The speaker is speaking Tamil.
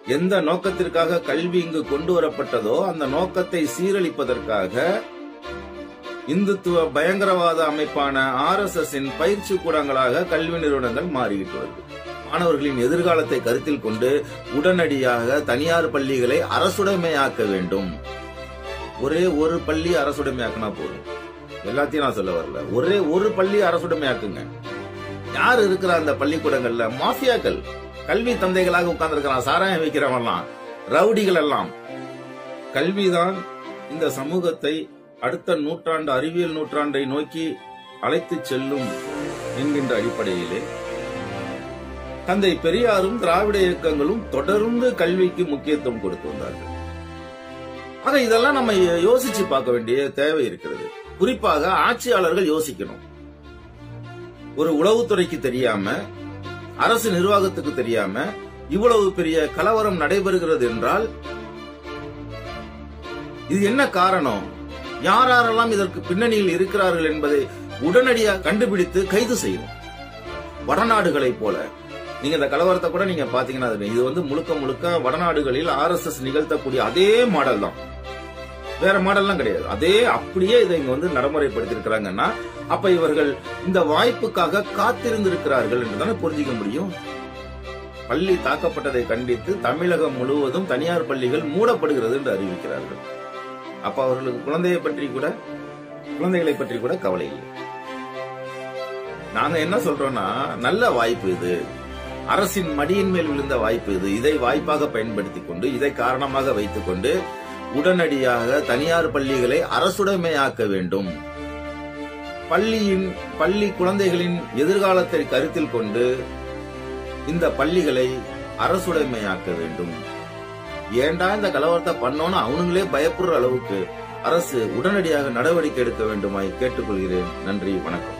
எந்த நோக்கத்திற்காக கல்வி இங்கு கொண்டு வரப்பட்டதோ அந்த நோக்கத்தை சீரழிப்பதற்காக இந்துத்துவ பயங்கரவாத அமைப்பான ஆர் எஸ் எஸ் பயிற்சி கூடங்களாக கல்வி நிறுவனங்கள் மாறிவிட்டு வருது மாணவர்களின் எதிர்காலத்தை கருத்தில் கொண்டு உடனடியாக தனியார் பள்ளிகளை அரசுடைமையாக்க வேண்டும் ஒரே ஒரு பள்ளி அரசுடைமையாக்கினா போதும் எல்லாத்தையும் நான் சொல்ல வரல ஒரே ஒரு பள்ளி அரசுடைமையாக்குங்க யார் இருக்கிற அந்த பள்ளிக்கூடங்கள்ல மாஃபியாக்கள் கல்வி தந்தைகளாக உட்கார்ந்துருக்கிறான் சாராயம் வைக்கிறவன்லாம் ரவுடிகள் எல்லாம் கல்விதான் இந்த சமூகத்தை அடுத்த நூற்றாண்டு அறிவியல் நூற்றாண்டை நோக்கி அழைத்துச் செல்லும் என்கின்ற அடிப்படையிலே தந்தை பெரியாரும் திராவிட இயக்கங்களும் தொடர்ந்து கல்விக்கு முக்கியத்துவம் கொடுத்து வந்தார்கள் ஆக இதெல்லாம் நம்ம யோசிச்சு பார்க்க வேண்டிய தேவை இருக்கிறது குறிப்பாக ஆட்சியாளர்கள் யோசிக்கணும் ஒரு உளவுத்துறைக்கு தெரியாம அரசு நிர்வாகத்துக்கு தெரியாம இவ்வளவு பெரிய கலவரம் நடைபெறுகிறது என்றால் இது என்ன காரணம் யார் யாரெல்லாம் இதற்கு பின்னணியில் இருக்கிறார்கள் என்பதை உடனடியாக கண்டுபிடித்து கைது செய்யணும் வடநாடுகளைப் போல நீங்க இந்த கலவரத்தை கூட நீங்க பாத்தீங்கன்னா தெரியும். இது வந்து முழுக்க முழுக்க வடநாடுகளில் ஆர் எஸ் எஸ் நிகழ்த்தக்கூடிய அதே மாடல் தான் வேற மாடல்லாம் கிடையாது அதே அப்படியே இதை இங்க வந்து நடைமுறைப்படுத்திருக்கிறாங்கன்னா அப்ப இவர்கள் இந்த வாய்ப்புக்காக காத்திருந்திருக்கிறார்கள் என்றுதானே புரிஞ்சிக்க முடியும் பள்ளி தாக்கப்பட்டதை கண்டித்து தமிழகம் முழுவதும் தனியார் பள்ளிகள் மூடப்படுகிறது என்று அறிவிக்கிறார்கள் அப்ப அவர்களுக்கு குழந்தையை பற்றி கூட குழந்தைகளை பற்றி கூட கவலை இல்லை நாங்க என்ன சொல்றோம்னா நல்ல வாய்ப்பு இது அரசின் மடியின் மேல் விழுந்த வாய்ப்பு இது இதை வாய்ப்பாக பயன்படுத்திக் கொண்டு இதை காரணமாக வைத்துக் கொண்டு உடனடியாக தனியார் பள்ளிகளை அரசுடைமையாக்க வேண்டும் பள்ளியின் பள்ளி குழந்தைகளின் எதிர்காலத்தை கருத்தில் கொண்டு இந்த பள்ளிகளை அரசுடைமையாக்க வேண்டும் ஏன்டா இந்த கலவரத்தை பண்ணோன்னு அவனுங்களே பயப்படுற அளவுக்கு அரசு உடனடியாக நடவடிக்கை எடுக்க வேண்டுமாய் கேட்டுக்கொள்கிறேன் நன்றி வணக்கம்